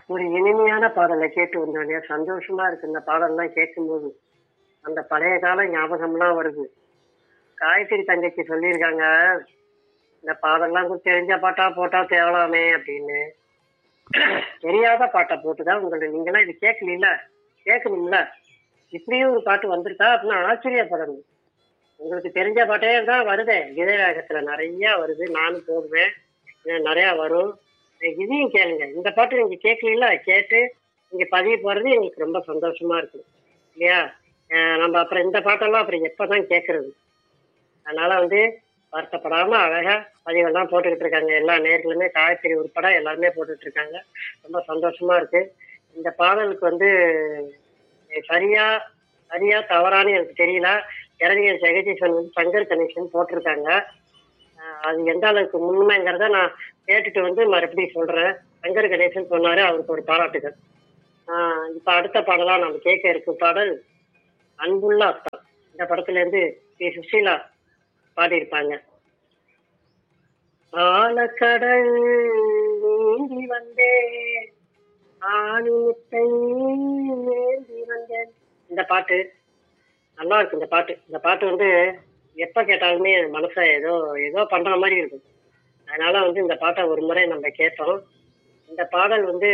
ஒரு இனிமையான பாடலை கேட்டு வந்தோம் இல்லையா சந்தோஷமா இருக்கு இந்த பாடல்லாம் கேட்கும்போது அந்த பழைய கால ஞாபகம்லாம் வருது காயத்ரி தங்கச்சி சொல்லியிருக்காங்க இந்த பாடல்லாம் கொஞ்சம் தெரிஞ்ச பாட்டா போட்டா தேவலாமே அப்படின்னு தெரியாத பாட்டை போட்டுதான் உங்களை நீங்களாம் இது கேட்கல கேட்கணும்ல இப்படியும் ஒரு பாட்டு வந்திருக்கா அப்படின்னு ஆச்சரியப்படணும் உங்களுக்கு தெரிஞ்ச பாட்டே தான் வருதே இதயராகத்துல நிறைய வருது நானும் போடுவேன் இன்னும் நிறைய வரும் இதையும் கேளுங்க இந்த பாட்டு நீங்க கேட்கல கேட்டு நீங்க பதிவு போறது எங்களுக்கு ரொம்ப சந்தோஷமா இருக்கு இல்லையா அஹ் நம்ம அப்புறம் இந்த பாட்டெல்லாம் அப்புறம் எப்பதான் கேட்கறது அதனால வந்து வருத்தப்படாம அழகா பதிவெல்லாம் போட்டுக்கிட்டு இருக்காங்க எல்லா நேர்களுமே காயத்ரி உட்பட எல்லாருமே போட்டுட்டு இருக்காங்க ரொம்ப சந்தோஷமா இருக்கு இந்த பாடலுக்கு வந்து அஹ் சரியா சரியா தவறான்னு எனக்கு தெரியல இறங்கிய ஜெகதீசன் வந்து சங்கர் கணேசன் போட்டிருக்காங்க அஹ் அது எந்த அளவுக்கு உண்மைங்கிறத நான் கேட்டுட்டு வந்து மறுபடியும் சொல்றேன் சங்கர் கணேசன் சொன்னாரு அவருக்கு ஒரு பாராட்டுகள் ஆஹ் இப்ப அடுத்த பாடலா நம்ம கேட்க இருக்கும் பாடல் அன்புள்ள அத்தா இந்த படத்துல இருந்து பி சுஷீலா பாடியிருப்பாங்க ஆழக்கடல் நீந்தி வந்தேன் ஆணிமுத்தை ஏந்தி வந்தேன் இந்த பாட்டு நல்லா இருக்கு இந்த பாட்டு இந்த பாட்டு வந்து எப்ப கேட்டாலுமே மனசை ஏதோ ஏதோ பண்ற மாதிரி இருக்கும் அதனால வந்து இந்த பாட்டை ஒரு முறை நம்ம கேட்டோம் இந்த பாடல் வந்து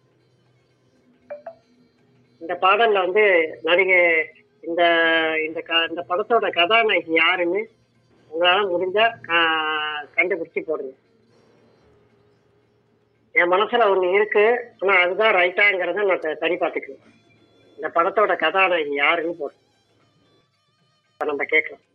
இந்த பாடல்ல வந்து நடிகை இந்த இந்த க இந்த படத்தோட கதாநாயகி யாருன்னு உங்களால முடிஞ்சா ஆஹ், கண்டுபிடிச்சு போடுங்க என் மனசுல ஒண்ணு இருக்கு ஆனா அதுதான் ரைட்டாங்கிறத நான் த- சரி பார்த்துக்குவேன் இந்த படத்தோட கதாநாயகி யாருன்னு போடுறேன் இப்ப நம்ம கேட்கலாம்